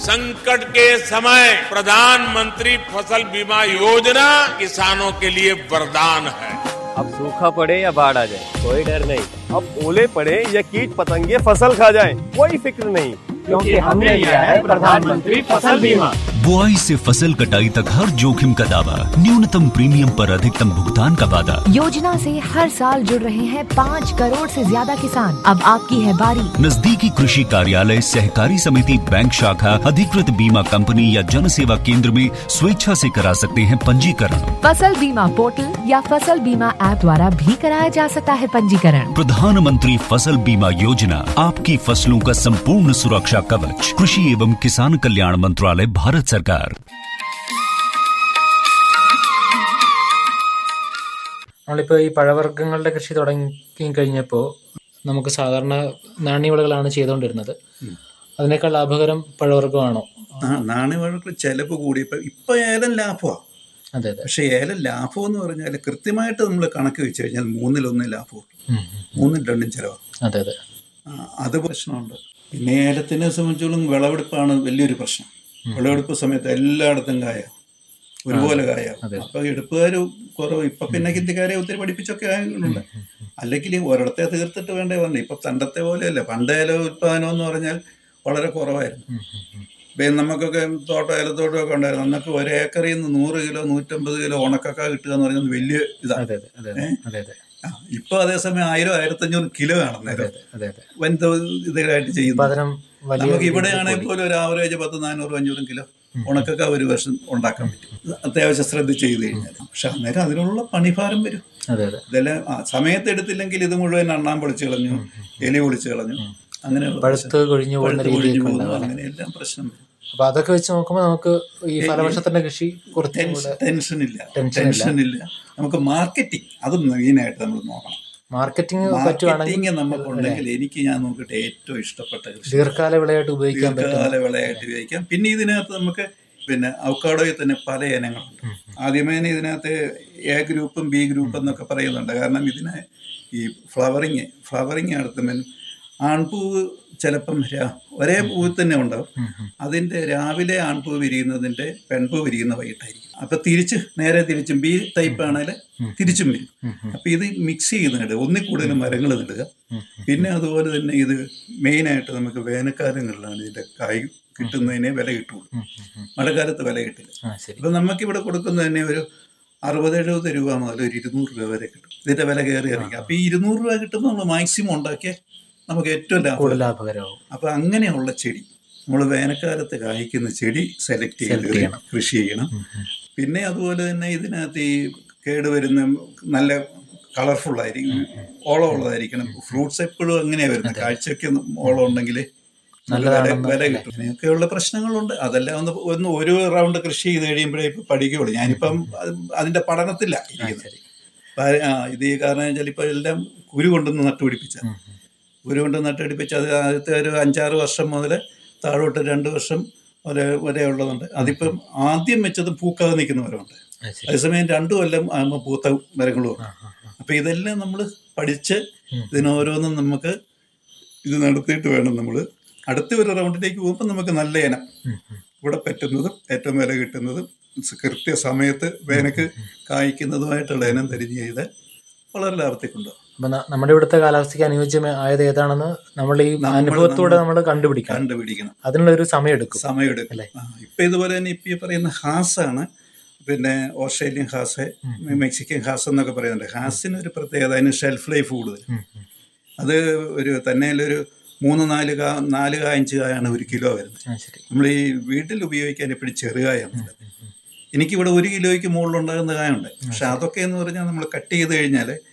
संकट के समय प्रधानमंत्री फसल बीमा योजना किसानों के लिए वरदान है अब सूखा पड़े या बाढ़ आ जाए कोई डर नहीं अब ओले पड़े या कीट पतंगे फसल खा जाए कोई फिक्र नहीं क्योंकि हमने लिया है प्रधानमंत्री फसल बीमा बुआई से फसल कटाई तक हर जोखिम का दावा न्यूनतम प्रीमियम पर अधिकतम भुगतान का वादा योजना से हर साल जुड़ रहे हैं पाँच करोड़ से ज्यादा किसान अब आपकी है बारी नजदीकी कृषि कार्यालय सहकारी समिति बैंक शाखा अधिकृत बीमा कंपनी या जन सेवा केंद्र में स्वेच्छा से करा सकते हैं पंजीकरण फसल बीमा पोर्टल या फसल बीमा ऐप द्वारा भी कराया जा सकता है पंजीकरण प्रधानमंत्री फसल बीमा योजना आपकी फसलों का संपूर्ण सुरक्षा कवच कृषि एवं किसान कल्याण मंत्रालय भारत सरकार നമ്മളിപ്പോൾ ഈ പഴവർഗ്ഗങ്ങളുടെ കൃഷി തുടങ്ങി കഴിഞ്ഞപ്പോൾ നമുക്ക് സാധാരണ നാണ്യവിളകളാണ് ചെയ്തുകൊണ്ടിരുന്നത് അതിനേക്കാൾ ലാഭകരം പഴവർഗ്ഗമാണോ ആ നാണ്യവിളകൾ ചിലവ് കൂടിയപ്പോൾ ഇപ്പം ഏലം ലാഭമാണ് അതെ അതെ പക്ഷേ ഏലം ലാഭം എന്ന് പറഞ്ഞാൽ കൃത്യമായിട്ട് നമ്മൾ കണക്ക് വെച്ച് കഴിഞ്ഞാൽ മൂന്നിലൊന്ന് ലാഭവും മൂന്നിൽ രണ്ടും ചിലവാണ് അതെ അതെ അത് പ്രശ്നമുണ്ട് പിന്നെ ഏലത്തിനെ സംബന്ധിച്ചോളം വിളവെടുപ്പാണ് വലിയൊരു പ്രശ്നം വിളവെടുപ്പ് സമയത്ത് എല്ലായിടത്തും കായ ഒരുപോലെ കായ അപ്പൊ എടുപ്പുകാർ കുറവ് ഇപ്പൊ പിന്നെ ഹിന്ദിക്കാരെ ഒത്തിരി പഠിപ്പിച്ചൊക്കെ ആയതുകൊണ്ട് അല്ലെങ്കിൽ ഒരിടത്തെ തീർത്തിട്ട് വേണ്ടേ പറഞ്ഞു ഇപ്പൊ പണ്ടത്തെ പോലെയല്ല പണ്ട് ഏല ഉത്പാദനം എന്ന് പറഞ്ഞാൽ വളരെ കുറവായിരുന്നു ഇപ്പൊ നമുക്കൊക്കെ തോട്ടം ഏലത്തോട്ടമൊക്കെ ഉണ്ടായിരുന്നു അന്നൊക്കെ ഒരേക്കറിൽ നിന്ന് നൂറ് കിലോ നൂറ്റമ്പത് കിലോ ഉണക്കൊക്കെ കിട്ടുക എന്ന് പറയുന്നത് വലിയ ഇതാണ് അതെ അതെ അതെ ഏ? അതെ അതെ ആ, ഇപ്പൊ അതേസമയം ആയിരം ആയിരത്തഞ്ഞൂറ് കിലോ ആണ് നേരം അതെ അതെ വൻതോ ഇതായിട്ട് ചെയ്യുന്നത് ഉത്പാദനം വലിയ നമുക്ക് ഇവിടെ രീതിയിൽ ആണെങ്കിൽ പോലും ഒരു ആവറേജ് പത്ത് നാനൂറ് അഞ്ഞൂറും കിലോ ഉണക്കൊക്കെ ഒരു വർഷം ഉണ്ടാക്കാൻ പറ്റും അത്യാവശ്യം ശ്രദ്ധിച്ച് ചെയ്ത് കഴിഞ്ഞാൽ പക്ഷെ അന്നേരം അതിനുള്ള പണിഭാരം വരും അതെ അതെ ഇതെല്ലാം ആ, സമയത്ത് എടുത്തില്ലെങ്കിൽ ഇത് മുഴുവൻ അണ്ണാൻ പൊളിച്ച് കളഞ്ഞു എലി പൊളിച്ച് കളഞ്ഞു അങ്ങനെയുള്ള പഴുത്ത് പ്രശ്നം. കൊഴിഞ്ഞു പോകുന്ന പഴുത്ത് കൊഴിഞ്ഞു രീതിയൊക്കെ പോകുന്നു ഉണ്ടാവും. അങ്ങനെയെല്ലാം പ്രശ്നം വരും അപ്പൊ അതൊക്കെ വെച്ച് നോക്കുമ്പോൾ നമുക്ക് ഈ ഫലവർഷത്തിന്റെ കൃഷി കുറച്ചും കൂടെ ടെൻഷൻ ഇല്ല ടെൻഷൻ ടെൻഷൻ ഇല്ല നമുക്ക് മാർക്കറ്റിംഗ് അത് മെയിനായിട്ട് നമ്മൾ നോക്കണം മാർക്കറ്റിംഗ് പറ്റുവാണെങ്കിൽ മാർക്കറ്റിംഗ് നമുക്കുണ്ടെങ്കിൽ എനിക്ക് ഞാൻ നോക്കിയിട്ട് ഏറ്റവും ഇഷ്ടപ്പെട്ട കൃഷി ദീർഘകാല വിളയായിട്ട് ഉപയോഗിക്കാൻ പറ്റും ദീർഘകാല വിളയായിട്ട് ഉപയോഗിക്കാം പിന്നെ ഇതിനകത്ത് നമുക്ക് പിന്നെ അവക്കാടോയിൽ തന്നെ പല ഇനങ്ങളുണ്ട് ആദ്യമേ തന്നെ ഇതിനകത്ത് എ ഗ്രൂപ്പും ബി ഗ്രൂപ്പും എന്നൊക്കെ പറയുന്നുണ്ട് കാരണം ഇതിന് ഈ ഫ്ലവറിങ് ഫ്ലവറിങ് നടത്തുമ്പോൾ ആൺപൂവ് ചിലപ്പം രാ- ഒരേ പൂവിൽ തന്നെ ഉണ്ടാവും അതിന്റെ രാവിലെ ആൺപൂവ് വിരിയുന്നതിന്റെ പെൺപൂ വിരിയുന്ന വൈകിട്ടായിരിക്കും അപ്പൊ തിരിച്ച് നേരെ തിരിച്ചും ബി ടൈപ്പ് ആണെങ്കിൽ തിരിച്ചും വരും അപ്പൊ ഇത് മിക്സ് ചെയ്ത് നടുക ഒന്നിൽ കൂടുതൽ മരങ്ങൾ നടുക പിന്നെ അതുപോലെ തന്നെ ഇത് മെയിനായിട്ട് നമുക്ക് വേനൽക്കാലങ്ങളിലാണ് ഇതിന്റെ കായ് കിട്ടുന്നതിനെ വില കിട്ടുള്ളൂ മഴക്കാലത്ത് വില കിട്ടില്ല ആ ശരി ഇപ്പൊ നമുക്കിവിടെ കൊടുക്കുന്നത് തന്നെ ഒരു അറുപത് എഴുപത് രൂപ മുതൽ ഒരു ഇരുന്നൂറ് രൂപ വരെ കിട്ടും ഇതിന്റെ വില കയറി ഇറങ്ങി അപ്പൊ ഈ ഇരുന്നൂറ് രൂപ കിട്ടുമ്പോൾ നമ്മൾ മാക്സിമം ഉണ്ടാക്കിയാൽ നമുക്ക് ഏറ്റവും കൂടുതൽ ലാഭം ലാഭകരമാവും അപ്പൊ അങ്ങനെയുള്ള ചെടി നമ്മൾ വേനൽക്കാലത്ത് കായ്ക്കുന്ന ചെടി സെലക്ട് ചെയ്ത് ചെയ്യണം. കൃഷി ചെയ്യണം പിന്നെ അതുപോലെ തന്നെ ഇതിനകത്ത് ഈ കേടുവരുന്ന നല്ല കളർഫുൾ ആയിരിക്കും ഓളം ഉള്ളതായിരിക്കണം ഫ്രൂട്ട്സ് എപ്പോഴും അങ്ങനെയാ വരുന്നത് കാഴ്ചയ്ക്ക് ഓളം ഉണ്ടെങ്കിൽ നല്ലതാണെന്ന് വില കിട്ടും അങ്ങനെയൊക്കെയുള്ള പ്രശ്നങ്ങളുണ്ട് അതെല്ലാം ഒന്ന് ഒന്ന് ഒരു റൗണ്ട് കൃഷി ചെയ്ത് കഴിയുമ്പോഴേ ഇപ്പൊ പഠിക്കുകയുള്ളൂ ഞാനിപ്പം അത് അതിന്റെ പഠനത്തില്ല ഇരിക്കുന്നത് പ- ആ, ഇത് ഈ കാരണം വെച്ചാൽ ഇപ്പൊ എല്ലാം കുരു കൊണ്ടൊന്ന് നട്ടുപിടിപ്പിച്ച കുരു കൊണ്ട് നട്ടുപിടിപ്പിച്ച് അത് ആദ്യത്തെ ഒരു അഞ്ചാറ് വർഷം മുതൽ താഴോട്ട് രണ്ട് വർഷം വരെ വരെ ഉള്ളതുണ്ട് അതിപ്പം ആദ്യം വെച്ചത് പൂക്കാതെ നിൽക്കുന്നവരുണ്ട് ആ, ശരി. അതേസമയം രണ്ടു കൊല്ലം ആകുമ്പോൾ പൂത്ത മരങ്ങളും ഉണ്ട് അപ്പൊ ഇതെല്ലാം നമ്മൾ പഠിച്ച് ഇതിനോരോന്നും നമുക്ക് ഇത് നടത്തിയിട്ട് വേണം നമ്മൾ അടുത്ത ഒരു റൗണ്ടിലേക്ക് പോകുമ്പോൾ നമുക്ക് നല്ല ഇനം ഇവിടെ പറ്റുന്നതും ഏറ്റവും വില കിട്ടുന്നതും കൃത്യസമയത്ത് വേനക്ക് കായ്ക്കുന്നതുമായിട്ടുള്ള ഇനം തിരിഞ്ഞ് ചെയ്താൽ വളരെ ലാഭത്തിൽ കൊണ്ടുപോകും അപ്പൊ ന- നമ്മുടെ ഇവിടുത്തെ കാലാവസ്ഥയ്ക്ക് അനുയോജ്യമായത് ഏതാണെന്ന് നമ്മൾ ഈ നമ്മൾ- അനുഭവത്തോടെ നമ്മൾ നമ്മൾ കണ്ടുപിടിക്കണം കണ്ടുപിടിക്കണം അതിനുള്ള ഒരു സമയം എടുക്കും സമയമെടുക്കും അല്ലേ? ആ, ഇപ്പൊ ഇതുപോലെ തന്നെ ഇപ്പൊ ഈ പറയുന്ന ഹാസാണ് പിന്നെ ഓസ്ട്രേലിയൻ ഹാസ് മെക്സിക്കൻ ഹാസ് എന്നൊക്കെ പറയുന്നുണ്ട് ഹാസിന് ഒരു പ്രത്യേകത അതിന് ഷെൽഫ് ലൈഫ് കൂടുതൽ അത് ഒരു തന്നെ ഒരു മൂന്ന് നാല് കാ നാല് കാ അഞ്ച് കായാണ് ഒരു കിലോ വരുന്നത് ആ, ശരി നമ്മൾ ഈ വീട്ടിൽ ഉപയോഗിക്കാൻ എപ്പോഴും ചെറുകായാണ് നല്ലത്. എനിക്കിവിടെ ഒരു കിലോയ്ക്ക് മുകളിലുണ്ടാകുന്ന കായുണ്ട് പക്ഷെ അതൊക്കെ എന്ന് പറഞ്ഞാൽ നമ്മൾ കട്ട് ചെയ്ത് കഴിഞ്ഞാൽ